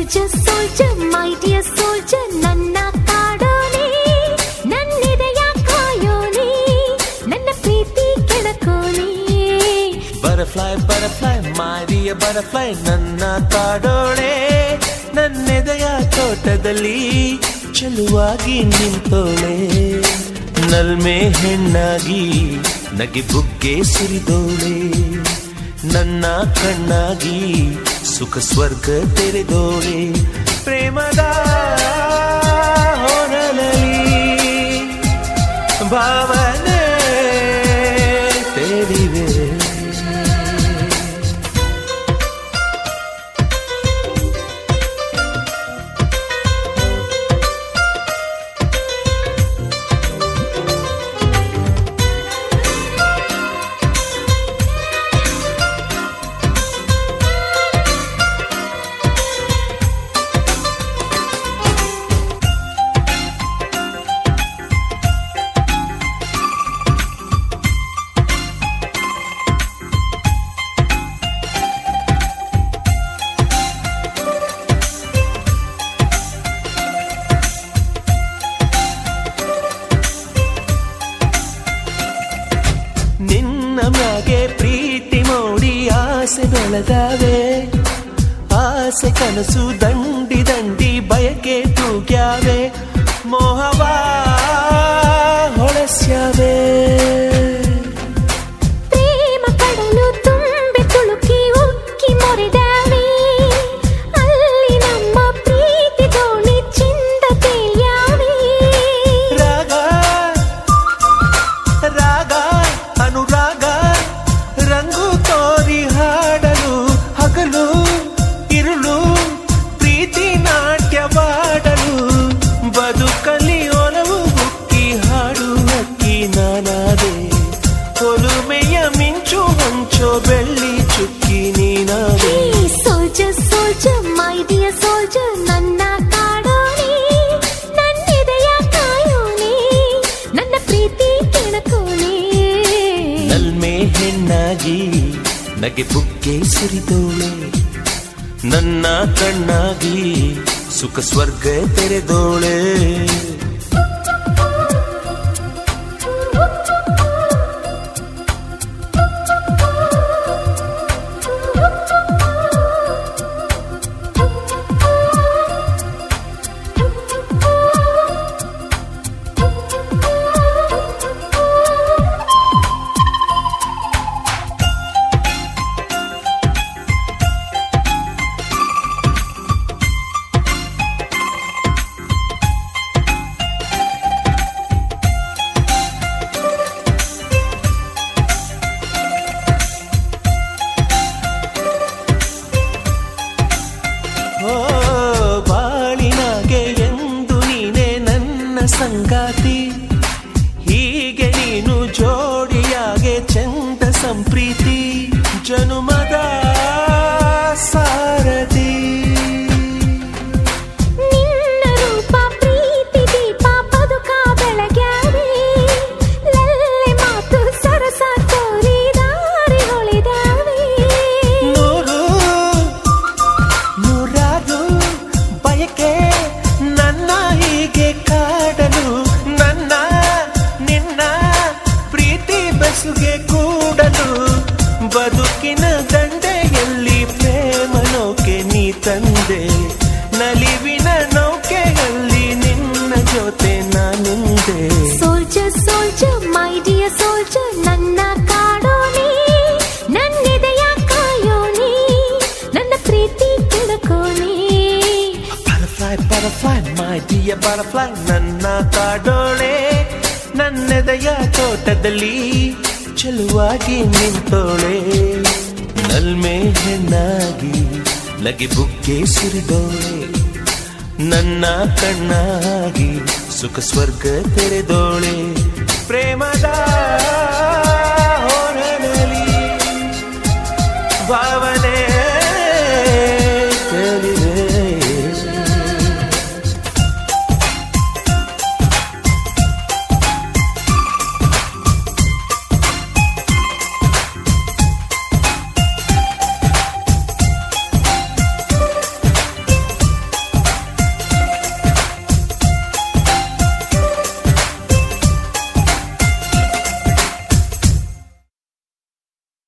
soldier soldier my dear soldier ನನ್ನ ಕಾಡೋನೆ ನನ್ನಿದೆಯ ಕಾಯೋನೆ ನನ್ನ ಪ್ರೀತಿ ಕೆಣಕೋನೆ ಬಟರ್ಫ್ಲೈ ಬಟರ್ಫ್ಲೈ ಮಾರಿಯ ಬಟರ್ಫ್ಲೈ ನನ್ನ ಕಾಡೋಳೆ ನನ್ನೆದೆಯ ತೋಟದಲ್ಲಿ ಚೆಲುವಾಗಿ ನಿಂತೋಳೆ ನಲ್ಮೆ ಹೆಣ್ಣಾಗಿ ನಗೆ ಬುಗ್ಗೆ ಸುರಿದೋಳೆ ನನ್ನ ಕಣ್ಣಾಗಿ ಸುಖ ಸ್ವರ್ಗ ತೆರೆದೋಳೆ ಪ್ರೇಮದ ಹೊರಲಲ್ಲಿ ಭಾವನೆ ತೆರಿವೆ ನಿನ್ನ ಮ್ಯಾಗೆ ಪ್ರೀತಿ ಮೋಡಿ ಆಸೆ ಬೆಳೆದಾವೆ ಆಸೆ ಕನಸು ದಂಡಿ ದಂಡಿ ಬಯಕೆ ತೂಗ್ಯಾವೆ ಮೋಹವ ಹೊಳಸ್ಯಾವೆ ಪ್ರೇಮ ಕಡಲು ತುಂಬಿ ತುಳುಕಿ ಉಕ್ಕಿ ಮೊರೆದಾವೆ ಅಲ್ಲಿ ನಮ್ಮ ಪ್ರೀತಿ ದೋಣಿ ಚಿಂದ ತೇಲ್ಯಾವೆ ರಾಗ ರಾಗ ಅನುರಾಗ ರಂಗು ತೋರಿ ಹಾಡಲು ಹಗಲು ಇರುಳು ಪ್ರೀತಿ ನಾಟ್ಯವಾಡಲು ಬದುಕಲಿ ಒಲವು ಹುಕ್ಕಿ ಹಾಡು ಹಕ್ಕಿ ನಾನಾದೆ ಒಲುಮೆಯ ಮಿಂಚು ಹಂಚೋ ಬೆಳ್ಳಿ ಚುಕ್ಕಿ ನೀನಾದೆ soldier soldier my dear soldier ನನ್ನ ಕಾಡೋನೆ ನನ್ನಿದೆಯ ಕಾಯೋನೆ ನನ್ನ ಪ್ರೀತಿ ಕೆಣಕೋನೆ ನಲ್ಮೆ ಹೆಣ್ಣಾಗಿ ನಗೆ ಬುಕ್ಕೆ ಸುರಿದೋಳೆ ನನ್ನ ಕಣ್ಣಾಗಿ ಸುಖ ಸ್ವರ್ಗ ತೆರೆದೋಳೆ ಓ ಬಾಳಿನಾಗೆ ಎಂದು ನೀನೆ ನನ್ನ ಸಂಗಾತಿ ಹೀಗೆ ನೀನು ಜೋಡಿಯಾಗೆ ಚಂದ ಸಂಪ್ರೀತಿ ಜನುಮದ ಸಾರಥಿ ನಿನ್ನ ರೂಪ ಪ್ರೀತಿ ದೀಪ ಬದುಕ ಬೆಳಗ್ಯಾವೆ ಲಲ್ಲೆ ಮಾತು ಸರಸ ತೋರಿ ದಾರಿ ಹೊಳಿದಾವೆ ನೂರು ನೂರಾರು ಬಯಕೆ ನನ್ನ ಹೀಗೆ ಕಾಡಲು ನನ್ನ ನಿನ್ನ ಪ್ರೀತಿ ಬಸುಗೆ ಕೂಡಲು ಬದುಕಿನ ದಂಡೆಯಲ್ಲಿ ಪ್ರೇಮ ನೌಕೆ ನೀ ತಂದೆ ನಲಿವಿನ ನೌಕೆಯಲ್ಲಿ ನಿನ್ನ ಜೊತೆ ನಾನುಂದೆ soldier soldier my dear soldier ನನ್ನ ಕಾಡೋನೆ ನನ್ನಿದೆಯ ಕಾಯೋನೆ ನನ್ನ ಪ್ರೀತಿ ಕೆಣಕೋನೆ butterfly butterfly my dear butterfly ನನ್ನ ಕಾಡೋಳೆ ನನ್ನೆದೆಯ ತೋಟದಲ್ಲಿ ಚೆಲುವಾಗಿ ನಿಂತೋಳೆ ನಲ್ಮೆ ಹೆಣ್ಣಾಗಿ ಲಗೆ ಬುಗ್ಗೆ ಸುರಿದೋಳೆ ನನ್ನ ಕಣ್ಣಾಗಿ ಸುಖ ಸ್ವರ್ಗ ತೆರೆದೋಳೆ ಪ್ರೇಮದ